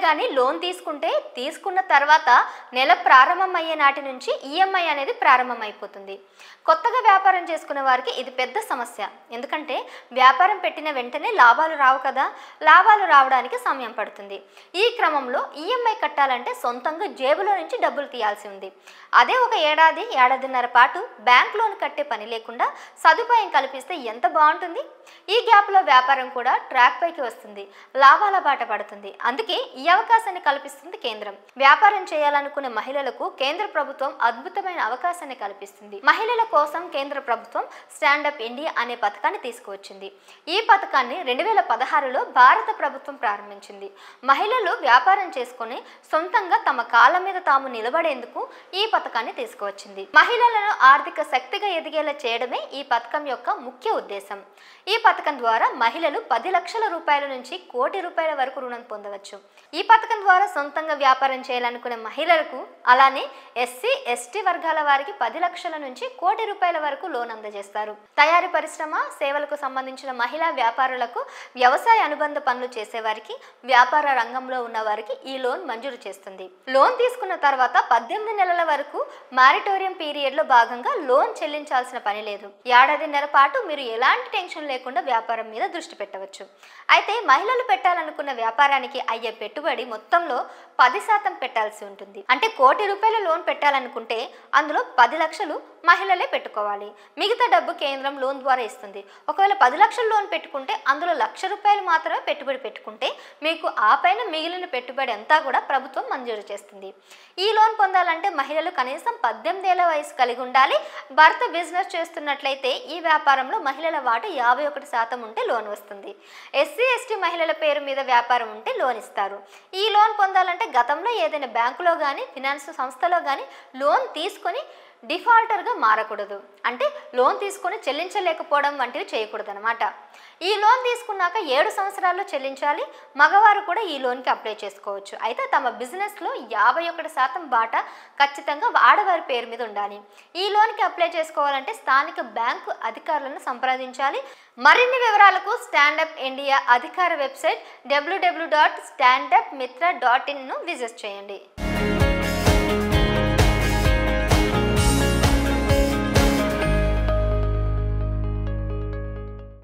కానీ లోన్ తీసుకుంటే తీసుకున్న తర్వాత నెల ప్రారంభం అయ్యే నాటి నుంచి ఈఎంఐ అనేది ప్రారంభమైపోతుంది కొత్తగా వ్యాపారం చేసుకునే వారికి ఇది పెద్ద సమస్య ఎందుకంటే వ్యాపారం పెట్టిన వెంటనే లాభాలు రావు కదా లాభాలు రావడానికి సమయం పడుతుంది ఈ క్రమంలో ఈఎంఐ కట్టాలంటే సొంతంగా జేబులో నుంచి డబ్బులు తీయాల్సి ఉంది అదే ఒక ఏడాది ఏడాదిన్నర పాటు బ్యాంక్ లోన్ కట్టే పని లేకుండా సదుపాయం కల్పిస్తే ఎంత బాగుంటుంది ఈ గ్యాప్లో వ్యాపారం కూడా ట్రాక్ పైకి వస్తుంది లాభాల బాట పడుతుంది అందుకే ఈ అవకాశాన్ని కల్పిస్తుంది కేంద్రం వ్యాపారం చేయాలనుకునే మహిళలకు కేంద్ర ప్రభుత్వం అద్భుతమైన అవకాశాన్ని కల్పిస్తుంది మహిళల కోసం కేంద్ర ప్రభుత్వం స్టాండప్ ఇండియా అనే పథకాన్ని తీసుకువచ్చింది ఈ పథకాన్ని రెండు వేల పదహారులో భారత ప్రభుత్వం ప్రారంభించింది మహిళలు వ్యాపారం చేసుకుని సొంతంగా తమ కాళ్ళ మీద తాము నిలబడేందుకు ఈ పథకాన్ని తీసుకువచ్చింది మహిళలను ఆర్థిక శక్తిగా ఎదిగేలా చేయడమే ఈ పథకం యొక్క ముఖ్య ఉద్దేశం ఈ పథకం ద్వారా మహిళలు పది లక్షల రూపాయల నుంచి కోటి రూపాయల వరకు రుణం పొందవచ్చు ఈ పథకం ద్వారా సొంతంగా వ్యాపారం చేయాలనుకునే మహిళలకు అలానే ఎస్సీ ఎస్టీ వర్గాల వారికి పది లక్షల నుంచి కోటి రూపాయల వరకు లోన్ అందజేస్తారు తయారీ పరిశ్రమ సేవలకు సంబంధించిన మహిళా వ్యాపారులకు వ్యవసాయ అనుబంధ పనులు చేసేవారికి వ్యాపార రంగంలో ఉన్న వారికి ఈ లోన్ మంజూరు చేస్తుంది లోన్ తీసుకున్న తర్వాత పద్దెనిమిది నెలల వరకు మారిటోరియం పీరియడ్ లో భాగంగా లోన్ చెల్లించాల్సిన పని లేదు ఏడాదిన్నర పాటు మీరు ఎలాంటి టెన్షన్ లేకుండా వ్యాపారం మీద దృష్టి పెట్టవచ్చు అయితే మహిళలు పెట్టాలనుకున్న వ్యాపారానికి అయ్యే పెట్టుబడి మొత్తంలో పది శాతం పెట్టాల్సి ఉంటుంది అంటే కోటి రూపాయల లోన్ పెట్టాలనుకుంటే అందులో పది లక్షలు మహిళలే పెట్టుకోవాలి మిగతా డబ్బు కేంద్రం లోన్ ద్వారా ఇస్తుంది ఒకవేళ పది లక్షల లోన్ పెట్టుకుంటే అందులో లక్ష రూపాయలు మాత్రమే పెట్టుబడి పెట్టుకుంటే మీకు ఆ పైన మిగిలిన పెట్టుబడి అంతా కూడా ప్రభుత్వం మంజూరు చేస్తుంది ఈ లోన్ పొందాలంటే మహిళలు కనీసం పద్దెనిమిది ఏళ్ల వయసు కలిగి ఉండాలి భర్త బిజినెస్ చేస్తున్నట్లయితే ఈ వ్యాపారంలో మహిళల వాటు యాభై ఒకటి శాతం ఉంటే లోన్ వస్తుంది ఎస్సీ ఎస్టీ మహిళల పేరు మీద వ్యాపారం ఉంటే లోన్ ఇస్తారు ఈ లోన్ పొందాలంటే గతంలో ఏదైనా బ్యాంకులో కానీ ఫినాన్స్ సంస్థలో కానీ లోన్ తీసుకొని డిఫాల్టర్గా మారకూడదు అంటే లోన్ తీసుకొని చెల్లించలేకపోవడం వంటివి చేయకూడదు అనమాట ఈ లోన్ తీసుకున్నాక ఏడు సంవత్సరాల్లో చెల్లించాలి మగవారు కూడా ఈ లోన్కి అప్లై చేసుకోవచ్చు అయితే తమ బిజినెస్లో యాభై ఒకటి శాతం బాట ఖచ్చితంగా ఆడవారి పేరు మీద ఉండాలి ఈ లోన్కి అప్లై చేసుకోవాలంటే స్థానిక బ్యాంకు అధికారులను సంప్రదించాలి మరిన్ని వివరాలకు స్టాండప్ ఇండియా అధికార website W W dot stand up Mitra dot in visit చేయండి